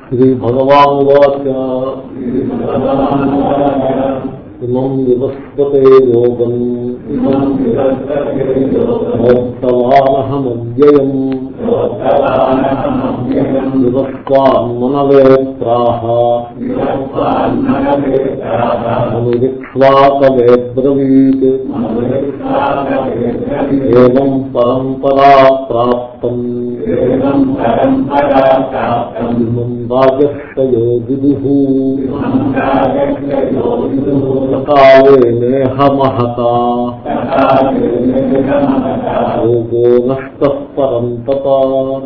श्रीभगवानुवाच इमम् विवस्पते योगम् मोक्तवानहमव्ययम् विवस्वान्मनवेत्राः अनुरिक्ष्वाकवे ब्रवीत् एवम् परम्परा प्राप्तम् इमम् राजस्तयो विदुः सकाले नेह महता योगो नष्टः परन्तपा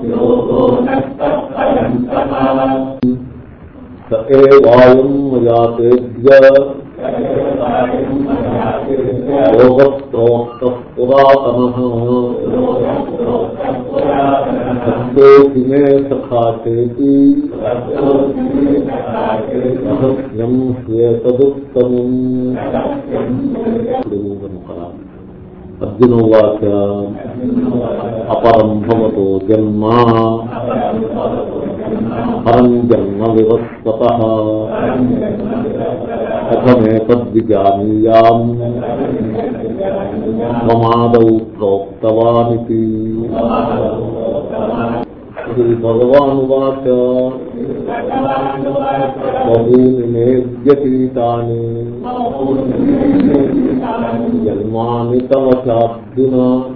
स एवायम् मया तेभ्य योगप्रोक्तः पुरातनः सत्योऽपि मे सखा चेति रहस्यम् ह्येतदुत्तमम् అర్జున వాచ అపరం భవతో జన్మ పరం జన్మ వివస్వత కథమేతద్విజానీయాం మమాదౌ ప్రోక్తవానితి శ్రీ భగవానువాచ బహూని మే వ్యతీతాని జన్మాని తవ చార్జున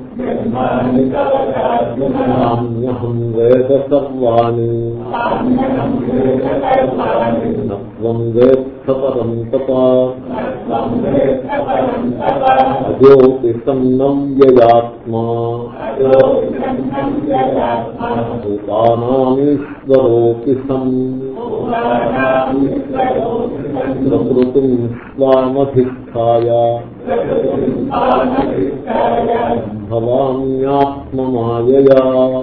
నామ్యహం వేద సర్వాణి నత్వం వేత్త పరం తప అజోపి సన్నం వ్యయాత్మా భూతానామీశ్వరోపి సన్ ప్రకృతిం స్వామధిష్టాయ భవామ్యాత్మమాయయా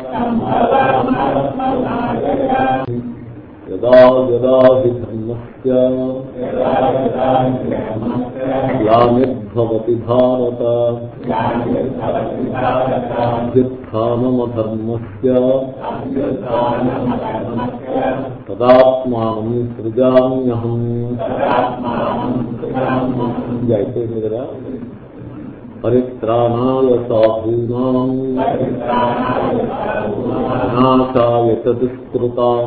యదా యదా హి ధర్మస్య గ్లానిర్భవతి భారత అభ్యుత్నమధర్మస్య తదాత్మానం సృజామ్యహం ఇది అయిపోయింది కదా పరిత్రాణాయ సాధూనాం నాశాయ చతుష్కృతాం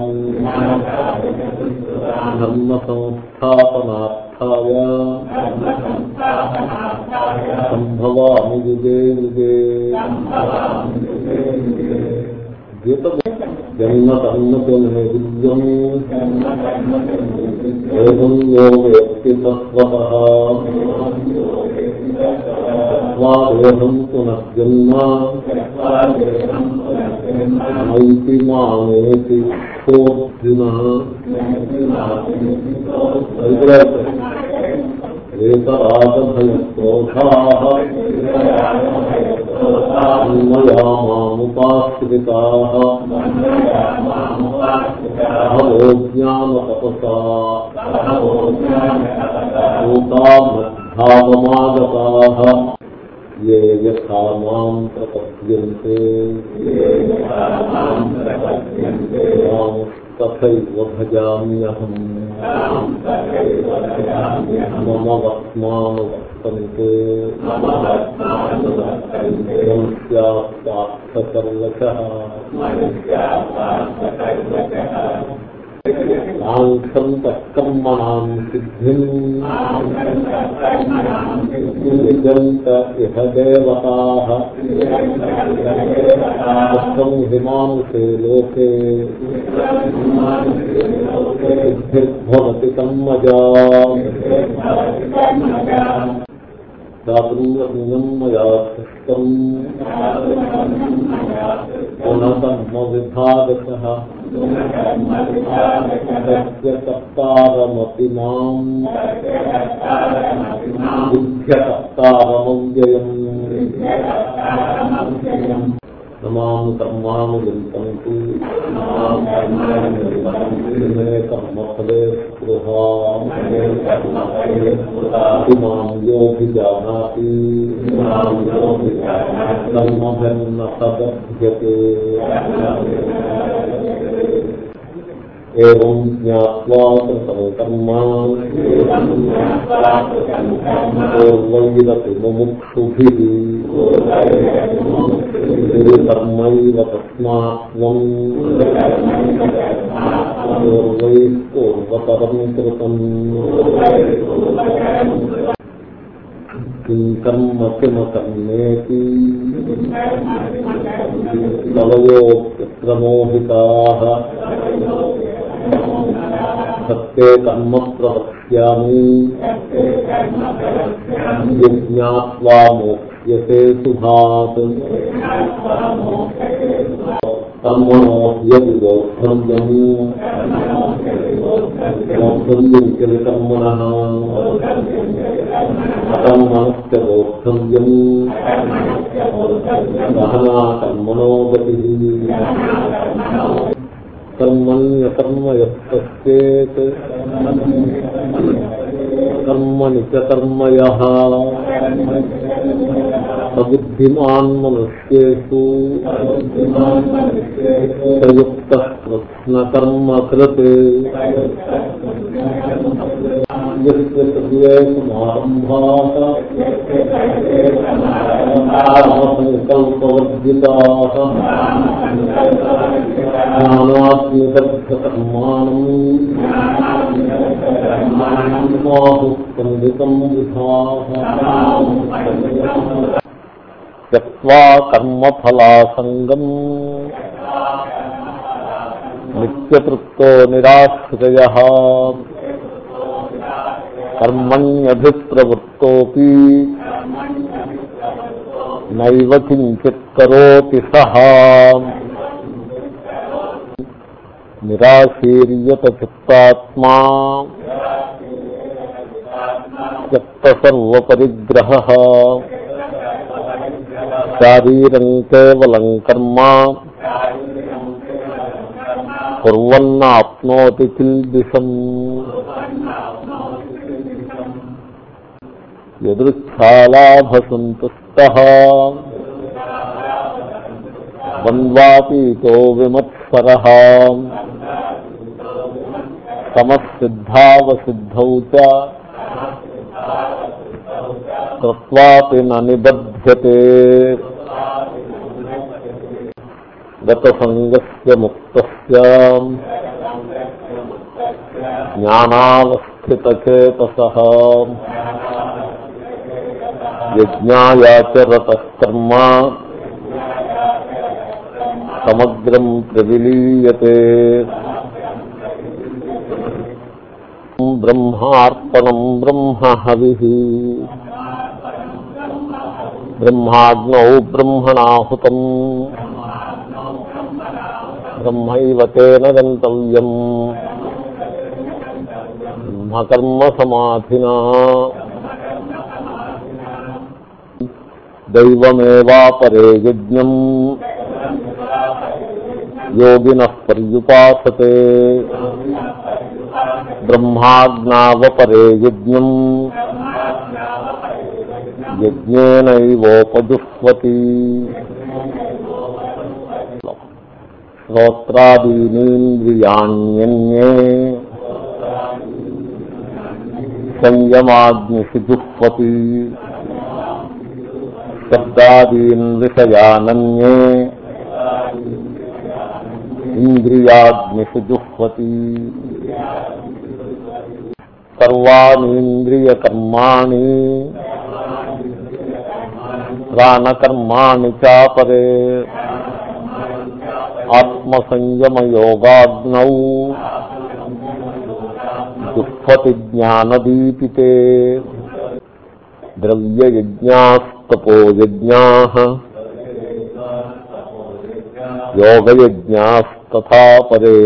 ధర్మ సంస్థాపనార్థాయ సంభవామి యుగే యుగే గీత జన్మ కర్మతో నైవేద్యం ఏం యో వ్యక్తి తత్వాదేహం పునర్జన్మ మైతి మానేతి సోర్జున ఏతరాగభయక్రోధా మన్మయామాముపాశ్రితా అహో జ్ఞానతపసా భూతామద్ధావమాగతా ఏ యథా మాం ప్రపద్యంతే మాం తథైవ భజామ్యహం మమ వర్త్మానువర్తంతే సాంఖ్యం తత్కర్మణాం సిద్ధిం యజంత ఇహ దేవతాః తత్వం హిమాంసే లోకే సిద్ధిర్భవతి తమ్మజా దాతృం మయా సృష్టం పునకర్మ విభాగత సప్తారమపి మాం బుద్ధ్యసప్తారమవ్యయం నమాం కర్మాను వింతంతు మే కర్మఫలే స్పృహా మాం యోగిజానాతి కర్మభిన్న సదభ్యతే एवं ज्ञात्वा कृतं कर्म पूर्वैरपि मुमुक्षुभिः कर्मैव तस्मात्त्वम् पूर्वैः पूर्वतरं कृतम् किं कर्म किमकर्मेति कवयोऽप्यक्रमोहिताः सत्ये कर्म प्रवक्ष्यामि यज्ञात्वा मोक्ष्यते सुभात् कर्मणो यदिवोद्धव्यम् वोद्धव्यम् किल कर्मणः अकर्मणश्च वोद्धव्यम् गहना कर्मणो गतिः कर्मण्यकर्म यत्तश्चेत् कर्मणि च कर्म यः सबुद्धिमान् मनुष्येषु सयुक्तः प्रश्नकर्म कृत् यस्य सर्वे समारम्भाः ज्ञानात्मकर्माणम् त्यक्त्वा कर्मफलासङ्गम् नित्यतृप्तो निराश्रयः कर्मण्यभिप्रवृत्तोऽपि नैव किञ्चित् करोति सः निराशीर्यत चित्तात्मा त्यक्तसर्वपरिग्रहः शारीरम् केवलम् कर्म कुर्वन्नाप्नोति किल्बिषम् यदृच्छालाभसन्तुष्टः वन्वापीतो विमत्सरः समसिद्धावसिद्धौ च कृत्वापि न निबध्यते गतसङ्गस्य मुक्तस्य ज्ञानावस्थितचेतसः यज्ञायाचरतः कर्म समग्रम् प्रविलीयते ब्रह्मार्पणम् ब्रह्म हविः ब्रह्माग्नौ ब्रह्मणाहुतम् ब्रह्मैव तेन गन्तव्यम् ब्रह्मकर्मसमाधिना दैवमेवापरे यज्ञम् योगिनः पर्युपासते ब्रह्माज्ञावपरे यज्ञम् यज्ञेनैवोपजुह्वति श्रोत्रादीनीन्द्रियाण्यन्ये संयमाग्निषु जुह्वति शब्दादीन् विषयानन्ये इन्द्रियाग्निषु जुह्वति सर्वाणीन्द्रियकर्माणि प्राणकर्माणि चापरे आत्मसंयमयोगाग्नौ जुह्वति ज्ञानदीपिते द्रव्ययज्ञास्तपोयज्ञाः योगयज्ञास्तथा परे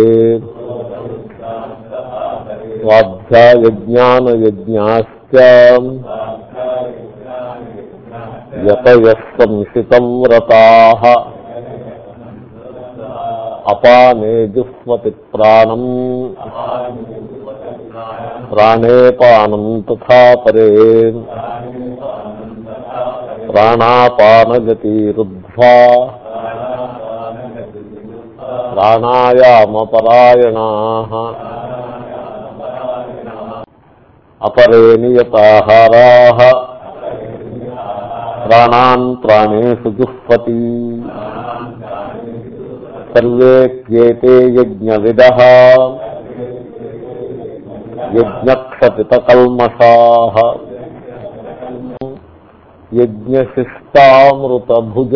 स्वाध्यायज्ञानयज्ञाश्च यतयः संशितम् व्रताः अपाने जुह्वति प्राणम् प्राणे पानम् तथा परे प्राणापानगतिरुद्ध्वा ప్రాణాయామపరాయణా అపరే నియతాహారా ప్రాణాన్ ప్రాణేషు జుహ్వతి సర్వేప్యేతే యజ్ఞవిద యజ్ఞక్షపితకల్మషా యజ్ఞశిష్టామృతభుజ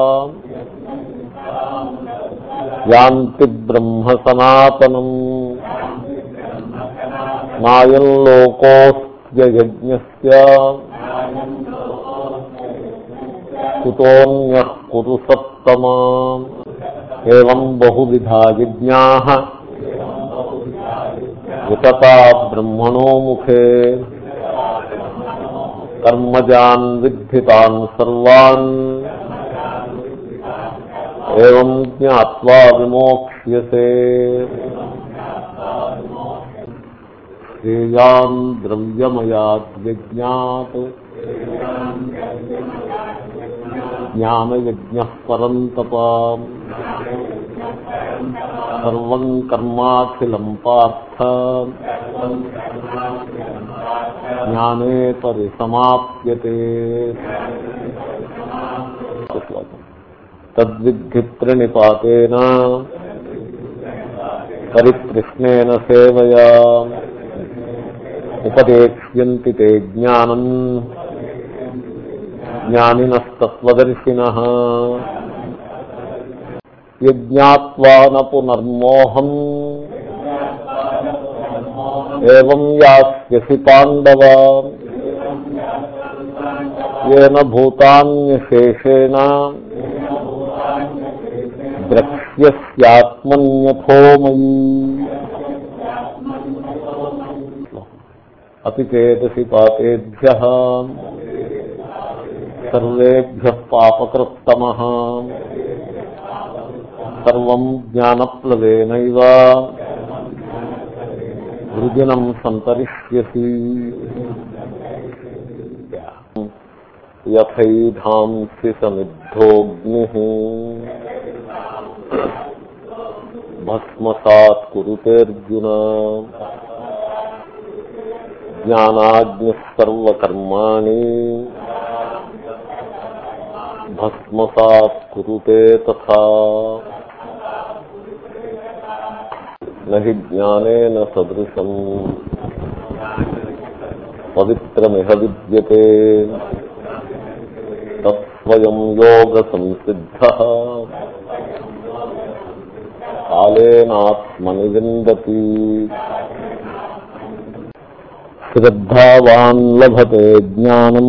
యాంతి బ్రహ్మ సనాతనం నాయం లోకోస్యజ్ఞస్య కుతోన్య కురు సత్తమా ఏం బహువిధా యజ్ఞా వితతా బ్రహ్మణో ముఖే కర్మజాన్ విద్ధితాన్ సర్వాన్ ఏం జ్ఞాత్వా విమోక్ష్యసే శ్రేయాన్ ద్రవ్యమయాద్యజ్ఞాత్ జ్ఞానయజ్ఞ పరంతప సర్వం కర్మాఖిలం పార్థ జ్ఞానే పరిసమాప్యతే తద్విద్ధి ప్రణిపాతేన పరితృష్ణేన సేవయా ఉపదేక్ష్యంతి తే జ్ఞానం జ్ఞానినస్తత్వదర్శిన యజ్ఞాత్వా న పునర్మోహం ఏం యాస్యసి పాండవ ఏన భూతాన్యశేషేణ ద్రక్ష్యస్యాత్మన్యథోమయీ అపి చేదసి పాతేభ్య సర్వేభ్య పాపకృత్తమ సర్వం జ్ఞానప్లవేనైవ వృజనం సంతరిష్యసి యథైధాంసి సమిద్ధోగ్ని భస్మసాత్ కురుతేర్జున జ్ఞానాగ్ని సర్వకర్మాణి భస్మసాత్ కురుతే తథా నహి జ్ఞానేన సదృశం పవిత్రమిహ విద్యతే తత్స్వయం యోగ సంసిద్ధ కాళేనాత్మని విందతి శ్రద్ధావాన్ లభతే జ్ఞానం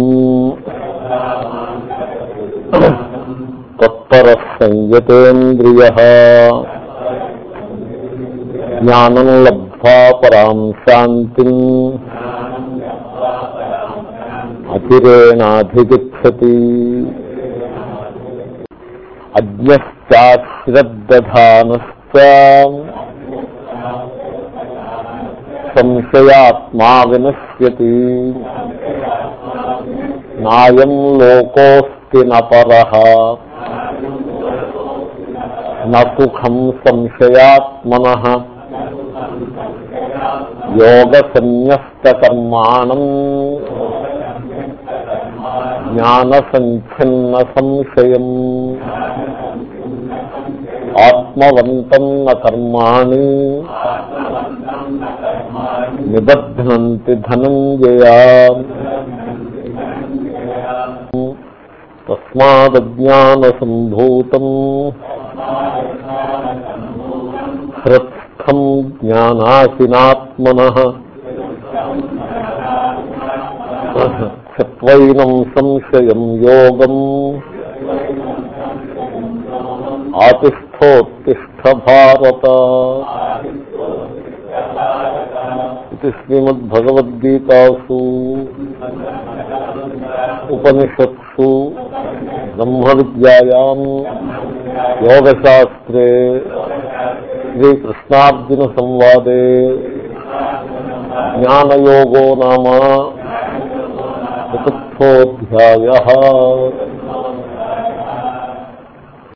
తత్పర సంయతేంద్రియ జ్ఞానం లబ్ధ్వా పరాం శాంతి అతిరేణాధిగచ్చతి అజ్ఞశ్చాశ్రద్ధానశ్చ సంశయాత్మా వినశ్యతి నాయం లోకోస్తి నపర నసుఖం సంశయాత్మన యోగ సన్యస్తకర్మాణం జ్ఞాన సంఛిన్న సంశయం ఆత్మవంతం న కర్మాణి నిబధ్నంతి ధనంజయా తస్మాజ్ఞానసంభూతం హృత్స్థం జ్ఞానాసినాత్మన క్షత్వైనం సంశయం యోగం ఆతిష్టోత్తిష్ట భారత ఇది శ్రీమద్భగవద్గీతాసు ఉపనిషత్సు బ్రహ్మ విద్యాయాం యోగశాస్త్రే శ్రీకృష్ణార్జున సంవాదే జ్ఞానయోగో నామ చతుర్థోధ్యాయ